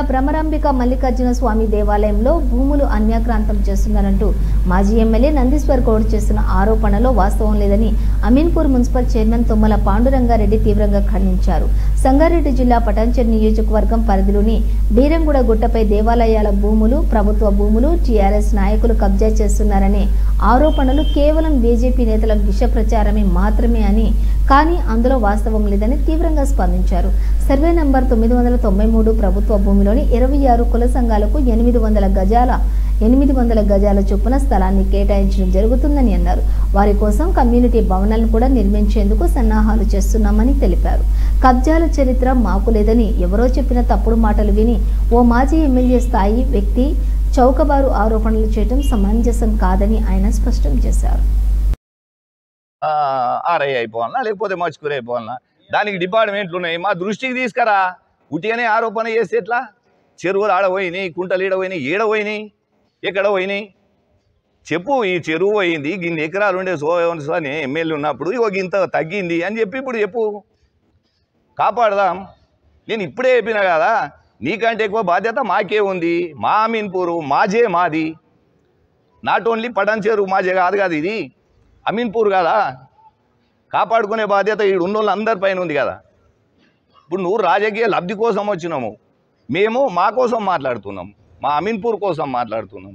భ్రమరాంబిక మల్లికార్జున స్వామి దేవాలయంలో భూములు అన్యాక్రాంతం చేస్తున్నారంటూ మాజీ ఎమ్మెల్యే నందీశ్వర్ గౌడ్ చేస్తున్న ఆరోపణలో వాస్తవం లేదని అమీన్పూర్ మున్సిపల్ చైర్మన్ తుమ్మల పాండురంగారెడ్డి తీవ్రంగా ఖండించారు సంగారెడ్డి జిల్లా పటాన్చెరు నియోజకవర్గం పరిధిలోని బీరంగూడ గుట్టపై దేవాలయాల భూములు ప్రభుత్వ భూములు టీఆర్ఎస్ నాయకులు కబ్జా చేస్తున్నారనే ఆరోపణలు కేవలం బీజేపీ నేతల విష ప్రచారమే మాత్రమే అని కానీ అందులో వాస్తవం లేదని తీవ్రంగా స్పందించారు సర్వే నంబర్ తొమ్మిది వందల తొంభై మూడు ప్రభుత్వ భూమిలోని ఇరవై ఆరు కుల సంఘాలకు ఎనిమిది వందల గజాల ఎనిమిది వందల గజాల చొప్పున స్థలాన్ని కేటాయించడం జరుగుతుందని అన్నారు వారి కోసం కమ్యూనిటీ భవనాలను కూడా నిర్మించేందుకు సన్నాహాలు చేస్తున్నామని తెలిపారు కబ్జాల చరిత్ర మాకు లేదని ఎవరో చెప్పిన తప్పుడు మాటలు విని ఓ మాజీ ఎమ్మెల్యే స్థాయి వ్యక్తి చౌకబారు ఆరోపణలు చేయడం సమంజసం కాదని ఆయన స్పష్టం చేశారు ఆ, ఆర్ఐ అయిపోవాలన్నా లేకపోతే మచ్కూరి అయిపోవాలన్నా దానికి డిపార్ట్మెంట్లు ఉన్నాయి మా దృష్టికి తీసుకురా ఉట్టిగానే ఆరోపణ చేస్తే ఎట్లా చెరువులు ఆడ పోయినాయి కుంటలు ఈడ పోయినాయి ఈడ పోయినాయి ఎక్కడ పోయినాయి చెప్పు ఈ చెరువు పోయింది గిన్ని ఎకరాలు ఉండే సో అని ఎమ్మెల్యే ఉన్నప్పుడు ఇగో ఇంత తగ్గింది అని చెప్పి ఇప్పుడు చెప్పు కాపాడదాం నేను ఇప్పుడే చెప్పిన కదా నీకంటే ఎక్కువ బాధ్యత మాకే ఉంది మా అమీన్పూరు మాజే మాది నాట్ ఓన్లీ పటాన్ చెరువు మాజే కాదు కాదు ఇది అమీన్పూర్ కదా కాపాడుకునే బాధ్యత ఈ ఉన్నోళ్ళు అందరి పైన ఉంది కదా ఇప్పుడు నువ్వు రాజకీయ లబ్ధి కోసం వచ్చినాము మేము మా కోసం మాట్లాడుతున్నాం మా అమీన్పూర్ కోసం మాట్లాడుతున్నాం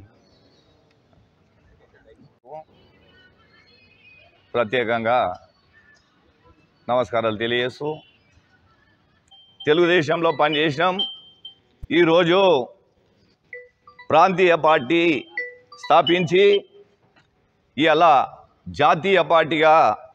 ప్రత్యేకంగా నమస్కారాలు తెలియజేస్తూ తెలుగుదేశంలో పనిచేసినాం ఈరోజు ప్రాంతీయ పార్టీ స్థాపించి ఇలా జాతీయ పార్టీగా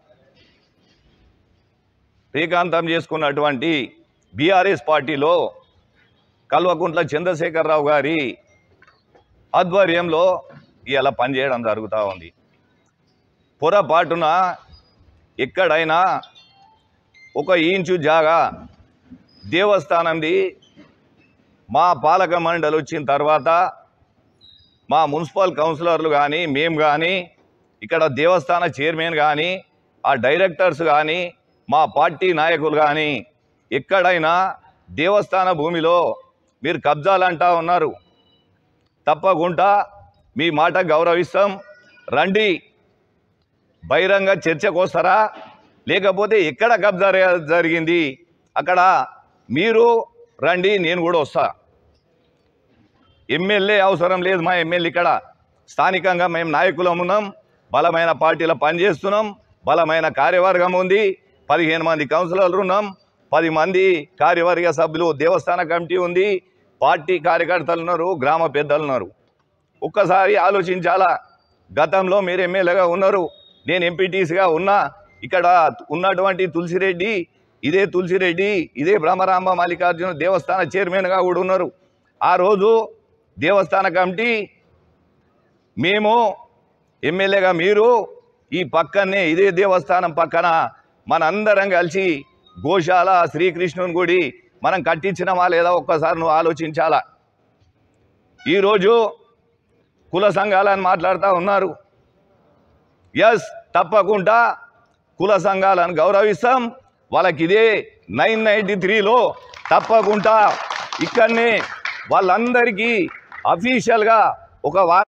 శ్రీకాంతం చేసుకున్నటువంటి బీఆర్ఎస్ పార్టీలో కల్వకుంట్ల చంద్రశేఖరరావు గారి ఆధ్వర్యంలో ఇలా పనిచేయడం జరుగుతూ ఉంది పొరపాటున ఎక్కడైనా ఒక ఇంచు జాగా దేవస్థానంది మా పాలక మండలి వచ్చిన తర్వాత మా మున్సిపల్ కౌన్సిలర్లు కానీ మేము కానీ ఇక్కడ దేవస్థాన చైర్మన్ కానీ ఆ డైరెక్టర్స్ కానీ మా పార్టీ నాయకులు కానీ ఎక్కడైనా దేవస్థాన భూమిలో మీరు కబ్జాలు అంటా ఉన్నారు తప్పకుండా మీ మాట గౌరవిస్తాం రండి బహిరంగ చర్చకు వస్తారా లేకపోతే ఎక్కడ కబ్జా రే- జరిగింది అక్కడ మీరు రండి నేను కూడా వస్తా ఎమ్మెల్యే అవసరం లేదు మా ఎమ్మెల్యే ఇక్కడ స్థానికంగా మేము నాయకులం ఉన్నాం బలమైన పార్టీలో పనిచేస్తున్నాం బలమైన కార్యవర్గం ఉంది పదిహేను మంది కౌన్సిలర్లు ఉన్నాం పది మంది కార్యవర్గ సభ్యులు దేవస్థాన కమిటీ ఉంది పార్టీ కార్యకర్తలు ఉన్నారు గ్రామ పెద్దలు ఉన్నారు ఒక్కసారి ఆలోచించాలా గతంలో మీరు ఎమ్మెల్యేగా ఉన్నారు నేను ఎంపీటీసీగా ఉన్నా ఇక్కడ ఉన్నటువంటి తులసిరెడ్డి ఇదే తులసిరెడ్డి ఇదే బ్రహ్మరాంబ మల్లికార్జున దేవస్థాన చైర్మన్గా కూడా ఉన్నారు ఆ రోజు దేవస్థాన కమిటీ మేము ఎమ్మెల్యేగా మీరు ఈ పక్కనే ఇదే దేవస్థానం పక్కన మనందరం కలిసి గోశాల శ్రీకృష్ణుని గుడి మనం కట్టించినమా లేదా ఒక్కసారి నువ్వు ఆలోచించాలా ఈరోజు కుల సంఘాలని మాట్లాడుతూ ఉన్నారు ఎస్ తప్పకుండా కుల సంఘాలను గౌరవిస్తాం వాళ్ళకి ఇదే నైన్ నైంటీ త్రీలో తప్పకుండా ఇక్కడనే వాళ్ళందరికీ అఫీషియల్గా ఒక వా